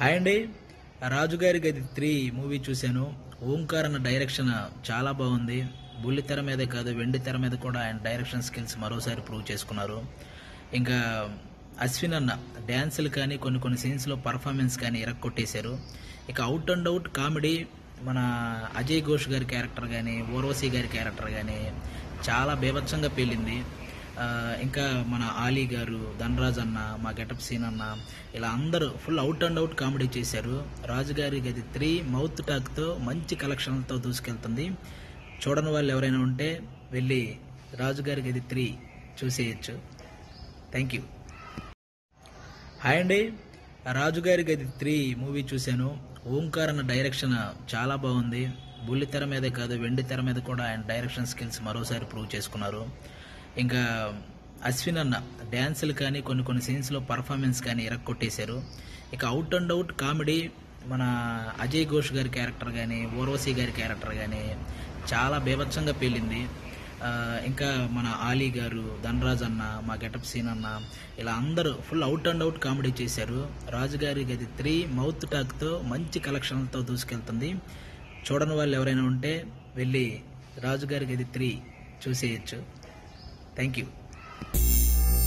Hi అండి Rajugari Gadhi three movie చూశాను ఓంకార్ అన్న డైరెక్షన్ చాలా బాగుంది బుల్లి తెర మీదే కాదు వెండి తెర మీద కూడా ఆయన డైరెక్షన్ స్కిల్స్ మరోసారి ప్రూవ్ చేసుకున్నారు ఇంకా అశ్విన్ అన్న డ్యాన్సులు కానీ కొన్ని కొన్ని సీన్స్లో పర్ఫార్మెన్స్ కానీ ఇరక్కొట్టేశారు ఇక అవుట్ అండ్ అవుట్ కామెడీ మన అజయ్ ఘోష్ గారి క్యారెక్టర్ కానీ ఓర్వశి గారి క్యారెక్టర్ కానీ చాలా బీభత్సంగా పేలింది ఆ, ఇంకా మన ఆలీ గారు ధనరాజ్ అన్న మా గెటప్ సీన్ అన్న ఇలా అందరూ full out and out comedy చేశారు రాజుగారి గది త్రీ మౌత్ టాక్తో మంచి కలెక్షన్లతో దూసుకెళ్తుంది చూడని వాళ్ళు ఎవరైనా ఉంటే వెళ్ళి రాజుగారి గది త్రీ చూసేయచ్చు థ్యాంక్ యూ హాయ్ అండి రాజుగారి గది త్రీ మూవీ చూశాను ఓంకార్ అన్న డైరెక్షన్ చాలా బాగుంది బుల్లి తెర మీదే కాదు వెండి తెర మీద కూడా ఆయన డైరెక్షన్ స్కిల్స్ మరోసారి ప్రూవ్ చేసుకున్నారు ఇంకా అశ్విన్ అన్న డ్యాన్సులు కానీ కొన్ని కొన్ని సీన్స్లో పర్ఫార్మెన్స్ కానీ ఇరక్కొట్టేశారు ఇక అవుట్ అండ్ అవుట్ కామెడీ మన అజయ్ ఘోష్ గారి క్యారెక్టర్ కానీ ఓర్వశి గారి క్యారెక్టర్ కానీ చాలా బీభత్సంగా పేలింది ఆ, ఇంకా మన ఆలీ గారు ధనరాజ్ అన్న మా గెటప్ సీన్ అన్న ఇలా అందరూ full out and out comedy చేశారు రాజుగారి గది త్రీ మౌత్ టాక్తో మంచి కలెక్షన్లతో దూసుకెళ్తుంది చూడని వాళ్ళు ఎవరైనా ఉంటే వెళ్ళి రాజుగారి గది త్రీ చూసేయచ్చు thank you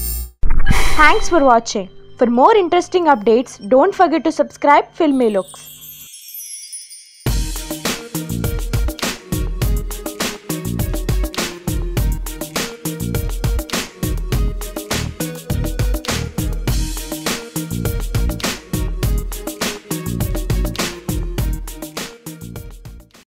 Thanks for watching. For more interesting updates, don't forget to subscribe Filmy Looks.